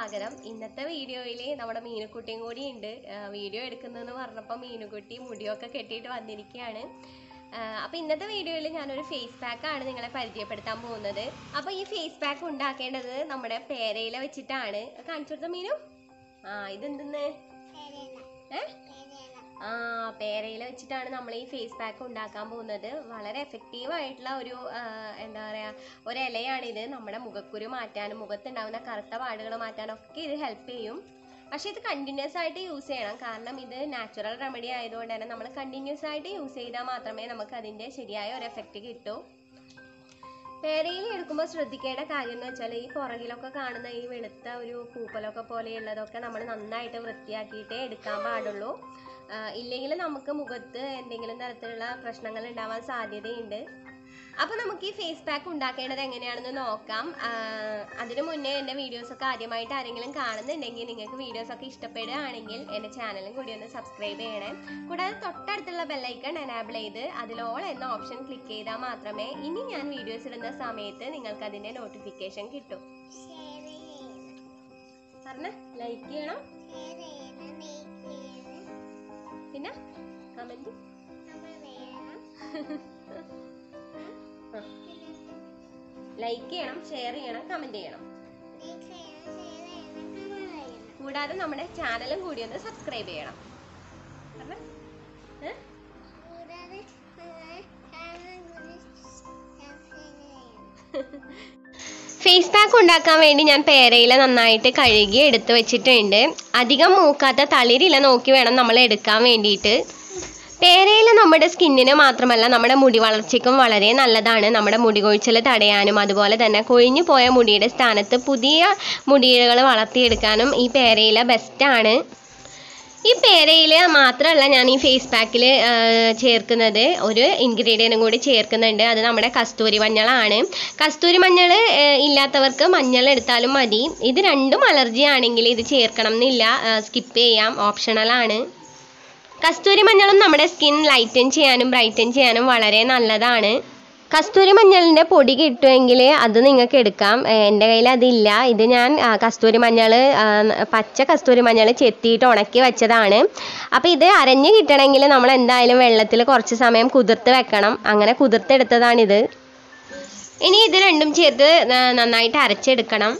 സ്വാഗതം ഇന്നത്തെ വീഡിയോയിൽ നമ്മുടെ മീനുക്കുട്ടിയും കൂടി ഉണ്ട് വീഡിയോ എടുക്കുന്നതെന്ന് പറഞ്ഞപ്പോൾ മീനുക്കുട്ടി മുടിയൊക്കെ കെട്ടിയിട്ട് വന്നിരിക്കുകയാണ് അപ്പോൾ ഇന്നത്തെ വീഡിയോയിൽ ഞാനൊരു ഫേസ് പാക്കാണ് നിങ്ങളെ പരിചയപ്പെടുത്താൻ പോകുന്നത് അപ്പോൾ ഈ ഫേസ് പാക്ക് ഉണ്ടാക്കേണ്ടത് നമ്മുടെ പേരയില വെച്ചിട്ടാണ് കാണിച്ചു കൊടുത്ത മീനു ആ ഇതെന്തെന്ന് ഏ ആ പേരയില വെച്ചിട്ടാണ് നമ്മൾ ഈ ഫേസ് പാക്ക് ഉണ്ടാക്കാൻ പോകുന്നത് വളരെ എഫക്റ്റീവ് ആയിട്ടുള്ള ഒരു ആ, എന്താ പറയുക ഒരു ഇലയാണിത് നമ്മുടെ മുഖക്കുരു മാറ്റാനും മുഖത്തുണ്ടാവുന്ന കറുത്ത പാടുകൾ മാറ്റാനും ഒക്കെ ഇത് ഹെൽപ്പ് ചെയ്യും പക്ഷേ ഇത് കണ്ടിന്യൂസ് ആയിട്ട് യൂസ് ചെയ്യണം കാരണം ഇത് നാച്ചുറൽ റെമഡി ആയതുകൊണ്ട് തന്നെ നമ്മൾ കണ്ടിന്യൂസ് ആയിട്ട് യൂസ് ചെയ്താൽ മാത്രമേ നമുക്ക് അതിൻ്റെ ശരിയായ ഒരു എഫക്റ്റ് കിട്ടൂ പേരയിൽ എടുക്കുമ്പോൾ ശ്രദ്ധിക്കേണ്ട കാര്യം എന്ന് വെച്ചാൽ ഈ പുറകിലൊക്കെ കാണുന്ന ഈ വെളുത്ത ഒരു പൂപ്പലൊക്കെ പോലെയുള്ളതൊക്കെ നമ്മൾ നന്നായിട്ട് വൃത്തിയാക്കിയിട്ടേ എടുക്കാൻ പാടുള്ളൂ ഇല്ലെങ്കിൽ നമുക്ക് മുഖത്ത് എന്തെങ്കിലും തരത്തിലുള്ള പ്രശ്നങ്ങൾ ഉണ്ടാവാൻ സാധ്യതയുണ്ട് അപ്പോൾ നമുക്ക് ഈ ഫേസ് പാക്ക് ഉണ്ടാക്കേണ്ടത് എങ്ങനെയാണെന്ന് നോക്കാം ആ, അതിനു മുന്നേ എൻ്റെ വീഡിയോസൊക്കെ ആദ്യമായിട്ട് ആരെങ്കിലും കാണുന്നുണ്ടെങ്കിൽ നിങ്ങൾക്ക് വീഡിയോസൊക്കെ ഇഷ്ടപ്പെടുകയാണെങ്കിൽ എൻ്റെ ചാനലും കൂടി ഒന്ന് സബ്സ്ക്രൈബ് ചെയ്യണേ കൂടാതെ തൊട്ടടുത്തുള്ള ബെല്ലൈക്കൺ എനാബിൾ ചെയ്ത് അതിൽ ഓൾ എന്ന ഓപ്ഷൻ ക്ലിക്ക് ചെയ്താൽ മാത്രമേ ഇനി ഞാൻ വീഡിയോസ് ഇടുന്ന സമയത്ത് നിങ്ങൾക്ക് അതിൻ്റെ നോട്ടിഫിക്കേഷൻ കിട്ടും പറഞ്ഞ ലൈക്ക് ചെയ്യണം പിന്നെ കമൻറ്റ് ലൈക്ക് ചെയ്യണം ഷെയർ ചെയ്യണം കമൻറ്റ് ചെയ്യണം കൂടാതെ നമ്മുടെ ചാനലും കൂടി ഒന്ന് സബ്സ്ക്രൈബ് ചെയ്യണം പറഞ്ഞെ? ഏ? ഫേസ് പാക്ക് ഉണ്ടാക്കാൻ വേണ്ടി ഞാൻ പേരയില നന്നായിട്ട് കഴുകി എടുത്ത് വെച്ചിട്ടുണ്ട് അധികം മൂക്കാത്ത തളിരില നോക്കി വേണം നമ്മൾ എടുക്കാൻ വേണ്ടിയിട്ട് പേരയില നമ്മുടെ സ്കിന്നിന് മാത്രമല്ല നമ്മുടെ മുടി വളർച്ചയ്ക്കും വളരെ നല്ലതാണ് നമ്മുടെ മുടി കൊഴിച്ചിൽ തടയാനും അതുപോലെ തന്നെ കൊഴിഞ്ഞു പോയ മുടിയുടെ സ്ഥാനത്ത് പുതിയ മുടികൾ വളർത്തിയെടുക്കാനും ഈ പേരയില ബെസ്റ്റാണ് ഈ പേരയിൽ മാത്രമല്ല ഞാൻ ഈ ഫേസ് പാക്കിൽ ചേർക്കുന്നത് ഒരു ഇൻഗ്രീഡിയൻറ്റും കൂടി ചേർക്കുന്നുണ്ട് അത് നമ്മുടെ കസ്തൂരി മഞ്ഞളാണ് കസ്തൂരി മഞ്ഞൾ ഇല്ലാത്തവർക്ക് മഞ്ഞൾ എടുത്താലും മതി ഇത് രണ്ടും അലർജി ആണെങ്കിൽ ഇത് ചേർക്കണം എന്നില്ല സ്കിപ്പ് ചെയ്യാം ഓപ്ഷണലാണ് കസ്തൂരി മഞ്ഞളും നമ്മുടെ സ്കിൻ ലൈറ്റൻ ചെയ്യാനും ബ്രൈറ്റൻ ചെയ്യാനും വളരെ നല്ലതാണ് കസ്തൂരി മഞ്ഞളിൻ്റെ പൊടി കിട്ടുമെങ്കിൽ അത് നിങ്ങൾക്ക് എടുക്കാം ഏഹ് എൻ്റെ കയ്യിൽ അതില്ല ഇത് ഞാൻ ആ, കസ്തൂരി മഞ്ഞൾ ആ, പച്ച കസ്തൂരി മഞ്ഞൾ ചെത്തിയിട്ട് ഉണക്കി വെച്ചതാണ് അപ്പോൾ ഇത് അരഞ്ഞ് കിട്ടണമെങ്കിൽ നമ്മൾ എന്തായാലും വെള്ളത്തിൽ കുറച്ച് സമയം കുതിർത്ത് വെക്കണം അങ്ങനെ കുതിർത്തെടുത്തതാണിത് ഇനി ഇത് രണ്ടും ചേർത്ത് ന- നന്നായിട്ട് അരച്ചെടുക്കണം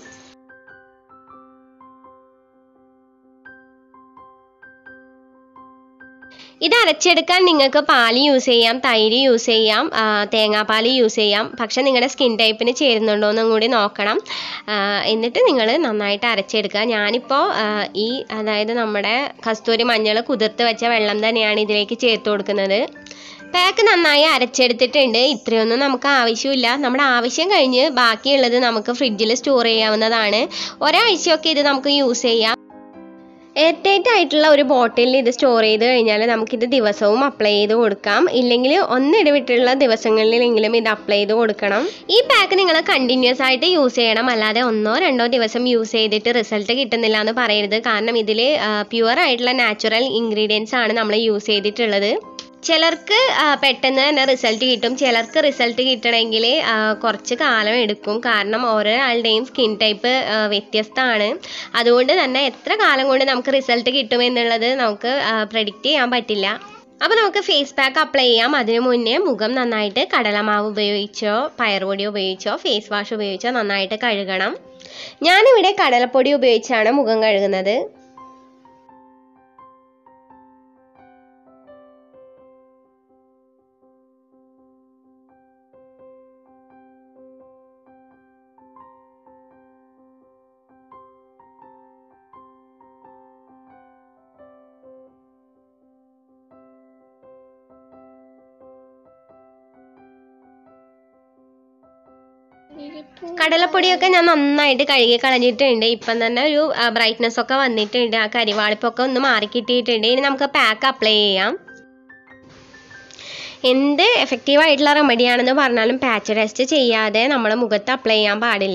ഇത് അരച്ചെടുക്കാൻ നിങ്ങൾക്ക് പാല് യൂസ് ചെയ്യാം തൈര് യൂസ് ചെയ്യാം ആ, തേങ്ങാപ്പാൽ യൂസ് ചെയ്യാം പക്ഷെ നിങ്ങളുടെ സ്കിൻ ടൈപ്പിന് ചേരുന്നുണ്ടോ എന്നും കൂടി നോക്കണം ആ, എന്നിട്ട് നിങ്ങൾ നന്നായിട്ട് അരച്ചെടുക്കുക ഞാനിപ്പോൾ ആ, ഈ അതായത് നമ്മുടെ കസ്തൂരി മഞ്ഞൾ കുതിർത്ത് വെച്ച വെള്ളം തന്നെയാണ് ഇതിലേക്ക് ചേർത്ത് കൊടുക്കുന്നത് പാക്ക് നന്നായി അരച്ചെടുത്തിട്ടുണ്ട് ഇത്രയൊന്നും നമുക്ക് ആവശ്യമില്ല നമ്മുടെ ആവശ്യം കഴിഞ്ഞ് ബാക്കിയുള്ളത് നമുക്ക് ഫ്രിഡ്ജിൽ സ്റ്റോർ ചെയ്യാവുന്നതാണ് ഒരാഴ്ചയൊക്കെ ഇത് നമുക്ക് യൂസ് ചെയ്യാം എയർ ടൈറ്റ് ആയിട്ടുള്ള ഒരു ബോട്ടിലിൽ ഇത് സ്റ്റോർ ചെയ്ത് കഴിഞ്ഞാൽ നമുക്കിത് ദിവസവും അപ്ലൈ ചെയ്ത് കൊടുക്കാം ഇല്ലെങ്കിൽ ഒന്നിടവിട്ടുള്ള ദിവസങ്ങളിലെങ്കിലും ഇത് അപ്ലൈ ചെയ്ത് കൊടുക്കണം ഈ പാക്ക് നിങ്ങൾ കണ്ടിന്യൂസ് ആയിട്ട് യൂസ് ചെയ്യണം അല്ലാതെ ഒന്നോ രണ്ടോ ദിവസം യൂസ് ചെയ്തിട്ട് റിസൾട്ട് കിട്ടുന്നില്ല എന്ന് പറയരുത് കാരണം ഇതിൽ പ്യുവർ ആയിട്ടുള്ള നാച്ചുറൽ ഇൻഗ്രീഡിയൻസ് ആണ് നമ്മൾ യൂസ് ചെയ്തിട്ടുള്ളത് ചിലർക്ക് ആ, പെട്ടെന്ന് തന്നെ റിസൾട്ട് കിട്ടും ചിലർക്ക് റിസൾട്ട് കിട്ടണമെങ്കിൽ ആ, കുറച്ച് കാലം എടുക്കും കാരണം ഓരോ ആളുടെയും സ്കിൻ ടൈപ്പ് വ്യത്യസ്തമാണ് അതുകൊണ്ട് തന്നെ എത്ര കാലം കൊണ്ട് നമുക്ക് റിസൾട്ട് കിട്ടുമെന്നുള്ളത് നമുക്ക് പ്രഡിക്റ്റ് ചെയ്യാൻ പറ്റില്ല അപ്പോൾ നമുക്ക് ഫേസ് പാക്ക് അപ്ലൈ ചെയ്യാം അതിനു മുന്നേ മുഖം നന്നായിട്ട് കടലമാവ് ഉപയോഗിച്ചോ പയറുപൊടി ഉപയോഗിച്ചോ ഫേസ് വാഷ് ഉപയോഗിച്ചോ നന്നായിട്ട് കഴുകണം ഞാനിവിടെ കടലപ്പൊടി ഉപയോഗിച്ചാണ് മുഖം കഴുകുന്നത് കടലപ്പൊടിയൊക്കെ ഞാൻ നന്നായിട്ട് കഴുകി കളഞ്ഞിട്ടുണ്ട് ഇപ്പം തന്നെ ഒരു ബ്രൈറ്റ്നസ് ഒക്കെ വന്നിട്ടുണ്ട് ആ കരിവാളിപ്പൊക്കെ ഒന്ന് മാറി കിട്ടിയിട്ടുണ്ട് ഇനി നമുക്ക് പാക്ക് അപ്ലൈ ചെയ്യാം എന്ത് എഫക്റ്റീവ് ആയിട്ടുള്ള റെമഡി ആണെന്ന് പറഞ്ഞാലും പാച്ച് ടെസ്റ്റ് ചെയ്യാതെ നമ്മുടെ മുഖത്ത് അപ്ലൈ ചെയ്യാൻ പാടില്ല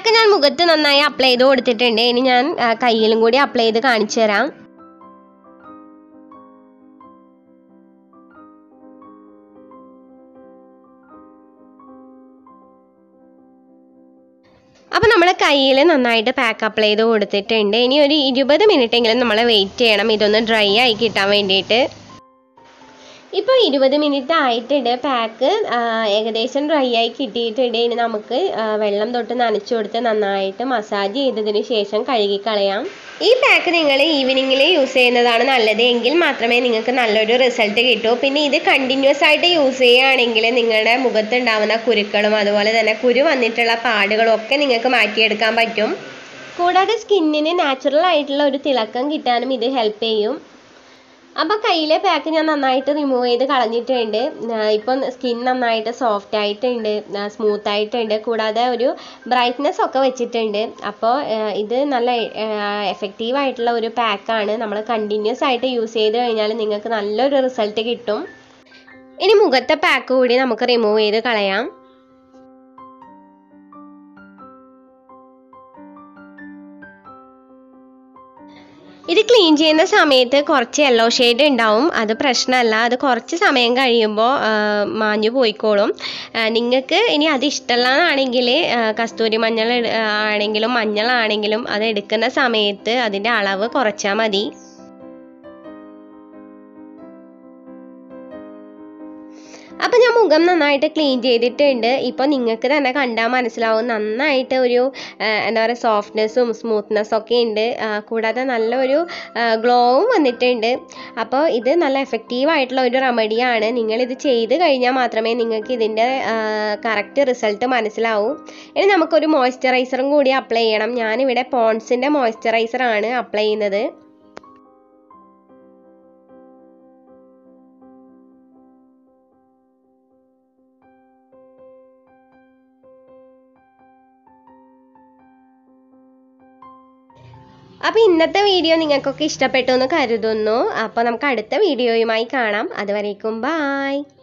പാക്ക് ഞാൻ മുഖത്ത് നന്നായി അപ്ലൈ ചെയ്ത് കൊടുത്തിട്ടുണ്ട് ഇനി ഞാൻ ആ, കയ്യിലും കൂടി അപ്ലൈ ചെയ്ത് കാണിച്ചു തരാം അപ്പോൾ നമ്മൾ കയ്യിൽ നന്നായിട്ട് പാക്ക് അപ്ലൈ ചെയ്ത് കൊടുത്തിട്ടുണ്ട് ഇനി ഒരു ഇരുപത് മിനിറ്റ് എങ്കിലും നമ്മൾ വെയിറ്റ് ചെയ്യണം ഇതൊന്ന് ഡ്രൈ ആയി കിട്ടാൻ വേണ്ടിയിട്ട് ഇപ്പോൾ ഇരുപത് മിനിറ്റ് ആയിട്ടുണ്ട് പാക്ക് ഏകദേശം ഡ്രൈ ആയി കിട്ടിയിട്ടുണ്ട് ഇനി നമുക്ക് ആ, വെള്ളം തൊട്ട് നനച്ചു കൊടുത്ത് നന്നായിട്ട് മസാജ് ചെയ്തതിന് ശേഷം കഴുകി കളയാം ഈ പാക്ക് നിങ്ങൾ ഈവനിങ്ങിൽ യൂസ് ചെയ്യുന്നതാണ് നല്ലത് എങ്കിൽ മാത്രമേ നിങ്ങൾക്ക് നല്ലൊരു റിസൾട്ട് കിട്ടൂ പിന്നെ ഇത് കണ്ടിന്യൂസ് ആയിട്ട് യൂസ് ചെയ്യുകയാണെങ്കിൽ നിങ്ങളുടെ മുഖത്തുണ്ടാവുന്ന കുരുക്കളും അതുപോലെ തന്നെ കുരു വന്നിട്ടുള്ള പാടുകളും ഒക്കെ നിങ്ങൾക്ക് മാറ്റിയെടുക്കാൻ പറ്റും കൂടാതെ സ്കിന്നിന് നാച്ചുറൽ ആയിട്ടുള്ള ഒരു തിളക്കം കിട്ടാനും ഇത് ഹെൽപ്പ് ചെയ്യും അപ്പോൾ കയ്യിലെ പാക്ക് ഞാൻ നന്നായിട്ട് റിമൂവ് ചെയ്ത് കളഞ്ഞിട്ടുണ്ട് ഇപ്പം സ്കിൻ നന്നായിട്ട് സോഫ്റ്റ് ആയിട്ടുണ്ട് സ്മൂത്ത് ആയിട്ടുണ്ട് കൂടാതെ ഒരു ബ്രൈറ്റ്നെസ് ഒക്കെ വെച്ചിട്ടുണ്ട് അപ്പോൾ ഇത് നല്ല എഫക്റ്റീവ് ആയിട്ടുള്ള ഒരു പാക്കാണ് നമ്മൾ കണ്ടിന്യൂസ് ആയിട്ട് യൂസ് ചെയ്ത് കഴിഞ്ഞാൽ നിങ്ങൾക്ക് നല്ലൊരു റിസൾട്ട് കിട്ടും ഇനി മുഖത്തെ പാക്ക് കൂടി നമുക്ക് റിമൂവ് ചെയ്ത് കളയാം ഇത് ക്ലീൻ ചെയ്യുന്ന സമയത്ത് കുറച്ച് യെല്ലോ ഷെയ്ഡ് ഉണ്ടാവും അത് പ്രശ്നമല്ല അത് കുറച്ച് സമയം കഴിയുമ്പോൾ മാഞ്ഞു പോയിക്കോളും നിങ്ങൾക്ക് ഇനി അത് ഇഷ്ടമല്ലാന്നാണെങ്കിൽ കസ്തൂരി മഞ്ഞൾ ഇട- ആ, ആണെങ്കിലും മഞ്ഞളാണെങ്കിലും അത് എടുക്കുന്ന സമയത്ത് അതിൻ്റെ അളവ് കുറച്ചാൽ മതി അപ്പം ഞാൻ മുഖം നന്നായിട്ട് ക്ലീൻ ചെയ്തിട്ടുണ്ട് ഇപ്പോൾ നിങ്ങൾക്ക് തന്നെ കണ്ടാൽ മനസ്സിലാവും നന്നായിട്ട് ഒരു ആ, എന്താ പറയുക സോഫ്റ്റ്നെസ്സും സ്മൂത്ത്നെസ്സും ഒക്കെ ഉണ്ട് ആ, കൂടാതെ നല്ലൊരു ഗ്ലോവും വന്നിട്ടുണ്ട് അപ്പോൾ ഇത് നല്ല എഫക്റ്റീവ് ആയിട്ടുള്ള ഒരു റെമഡിയാണ് നിങ്ങളിത് ചെയ്ത് കഴിഞ്ഞാൽ മാത്രമേ നിങ്ങൾക്ക് ഇതിൻ്റെ കറക്റ്റ് റിസൾട്ട് മനസ്സിലാവൂ ഇനി നമുക്കൊരു മോയ്സ്ചറൈസറും കൂടി അപ്ലൈ ചെയ്യണം ഞാനിവിടെ പോൺസിൻ്റെ മോയ്സ്ചറൈസറാണ് അപ്ലൈ ചെയ്യുന്നത് അപ്പോൾ ഇന്നത്തെ വീഡിയോ നിങ്ങൾക്കൊക്കെ ഇഷ്ടപ്പെട്ടു എന്ന് കരുതുന്നു അപ്പോൾ നമുക്ക് അടുത്ത വീഡിയോയുമായി കാണാം അതുവരേക്കും ബായ്